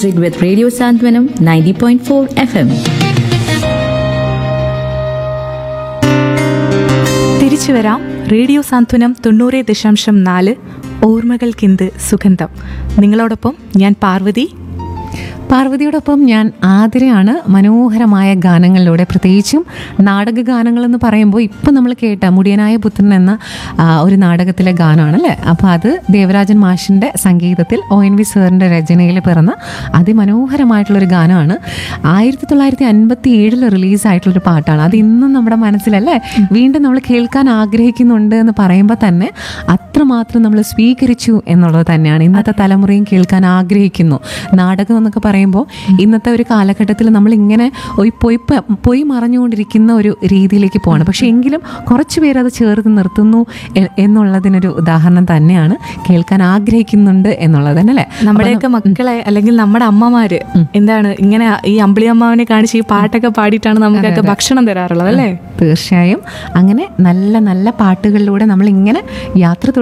music with Radio Santwanam 90.4 FM. തിരിച്ചു വരാം radio സാന്ത്വനം തൊണ്ണൂറ് ദശാംശം നാല് ഓർമ്മകൾക്കിന്ത് സുഗന്ധം നിങ്ങളോടൊപ്പം ഞാൻ പാർവതി പാർവതിയോടൊപ്പം ഞാൻ ആതിരയാണ് മനോഹരമായ ഗാനങ്ങളിലൂടെ പ്രത്യേകിച്ചും നാടക ഗാനങ്ങളെന്ന് പറയുമ്പോൾ ഇപ്പം നമ്മൾ കേട്ട മുടിയനായ പുത്രൻ എന്ന ആ, ഒരു നാടകത്തിലെ ഗാനമാണ് അല്ലേ അപ്പോൾ അത് ദേവരാജൻ മാഷിൻ്റെ സംഗീതത്തിൽ ഒ എൻ വി സാറിൻ്റെ രചനയിൽ പിറന്ന അതിമനോഹരമായിട്ടുള്ളൊരു ഗാനമാണ് ആയിരത്തി തൊള്ളായിരത്തി അൻപത്തി ഏഴിൽ റിലീസായിട്ടുള്ളൊരു പാട്ടാണ് അത് ഇന്നും നമ്മുടെ മനസ്സിലല്ലേ വീണ്ടും നമ്മൾ കേൾക്കാൻ ആഗ്രഹിക്കുന്നുണ്ട് എന്ന് പറയുമ്പോൾ തന്നെ അത്രമാത്രം നമ്മൾ സ്വീകരിച്ചു എന്നുള്ളത് തന്നെയാണ് ഇന്നത്തെ തലമുറയും കേൾക്കാൻ ആഗ്രഹിക്കുന്നു നാടകം എന്നൊക്കെ പറയുമ്പോൾ ഇന്നത്തെ ഒരു കാലഘട്ടത്തിൽ നമ്മൾ ഇങ്ങനെ ഒരു പൊയ് പ- പൊയ് മറഞ്ഞുകൊണ്ടിരിക്കുന്ന ഒരു രീതിയിലേക്ക് പോവാണ് പക്ഷെ എങ്കിലും കുറച്ച് പേര് അത് ചേർത്ത് നിർത്തുന്നു എ- എന്നുള്ളതിനൊരു ഉദാഹരണം തന്നെയാണ് കേൾക്കാൻ ആഗ്രഹിക്കുന്നുണ്ട് എന്നുള്ളത് തന്നെ അല്ലേ നമ്മുടെയൊക്കെ മക്കളെ അല്ലെങ്കിൽ നമ്മുടെ അമ്മമാര് എന്താണ് ഇങ്ങനെ ഈ അമ്പിളിയമ്മാവിനെ കാണിച്ച് ഈ പാട്ടൊക്കെ പാടിയിട്ടാണ് നമുക്കൊക്കെ ഭക്ഷണം തരാറുള്ളത് അല്ലേ തീർച്ചയായും അങ്ങനെ നല്ല നല്ല പാട്ടുകളിലൂടെ നമ്മൾ ഇങ്ങനെ യാത്ര